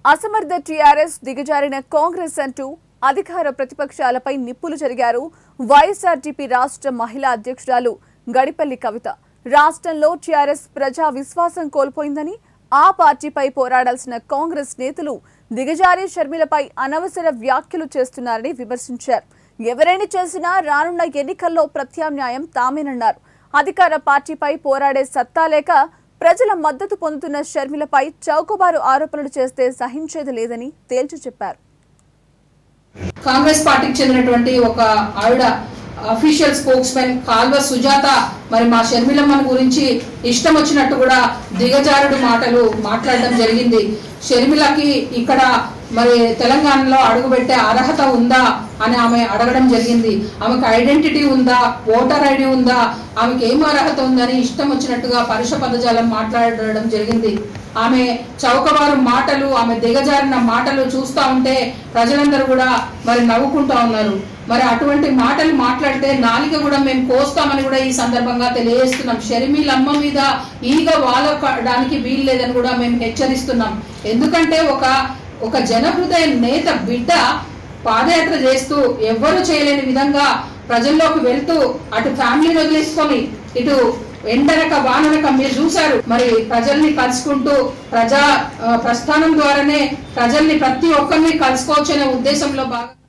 అసమర్థ టీఆర్ఎస్ దిగజారిన కాంగ్రెస్ అంటూ అధికార ప్రతిపక్షాలపై నిప్పులు జరిగారు వైఎస్ఆర్టీపీ రాష్ట్ర మహిళా అధ్యక్షురాలు గడిపల్లి కవిత రాష్ట్రంలో టీఆర్ఎస్ ప్రజా విశ్వాసం కోల్పోయిందని ఆ పార్టీపై పోరాడాల్సిన కాంగ్రెస్ నేతలు దిగజారి షర్మిలపై అనవసర వ్యాఖ్యలు చేస్తున్నారని విమర్శించారు ఎవరైనా చేసినా రానున్న ఎన్నికల్లో ప్రత్యామ్నాయం తామేనన్నారు అధికార పార్టీపై పోరాడే సత్తా లేక ప్రజల మద్దతు పొందుతున్న షర్మిలపై చౌకబారు ఆరోపణలు చేస్తే సహించేది లేదని తేల్చి చెప్పారు కాంగ్రెస్ పార్టీకి చెందినటువంటి ఒక ఆవిడ official spokesmen Kalva Sujatha మరి మా షర్మిలమ్మని గురించి ఇష్టం వచ్చినట్టు కూడా దిగజారుడు మాటలు మాట్లాడడం జరిగింది షర్మిలకి ఇక్కడ మరి తెలంగాణలో అడుగుపెట్టే అర్హత ఉందా అని ఆమె అడగడం జరిగింది ఆమెకు ఐడెంటిటీ ఉందా ఓటర్ ఐడి ఉందా ఆమెకి ఏం అర్హత ఉందని ఇష్టం వచ్చినట్టుగా పరుష పదజాలం మాట్లాడడం జరిగింది ఆమె చౌకబారు మాటలు ఆమె దిగజారిన మాటలు చూస్తూ ఉంటే ప్రజలందరూ కూడా మరి నవ్వుకుంటా ఉన్నారు మరి అటువంటి మాటలు మాట్లాడితే నాలిక కూడా మేము కోస్తామని కూడా ఈ సందర్భంగా తెలియజేస్తున్నాం షర్మిలమ్మ మీద ఈగ వాలడానికి వీలు లేదని కూడా మేము హెచ్చరిస్తున్నాం ఎందుకంటే ఒక ఒక జనహృదయ నేత బిడ్డ పాదయాత్ర చేస్తూ ఎవ్వరూ చేయలేని విధంగా ప్రజల్లోకి వెళ్తూ అటు ఫ్యామిలీని వదిలేసుకొని ఇటు ఎండనక వాననక మీరు చూశారు మరి ప్రజల్ని కలుసుకుంటూ ప్రజా ఆ, ప్రస్థానం ద్వారానే ప్రజల్ని ప్రతి ఒక్కరిని కలుసుకోవచ్చు అనే ఉద్దేశంలో భాగంగా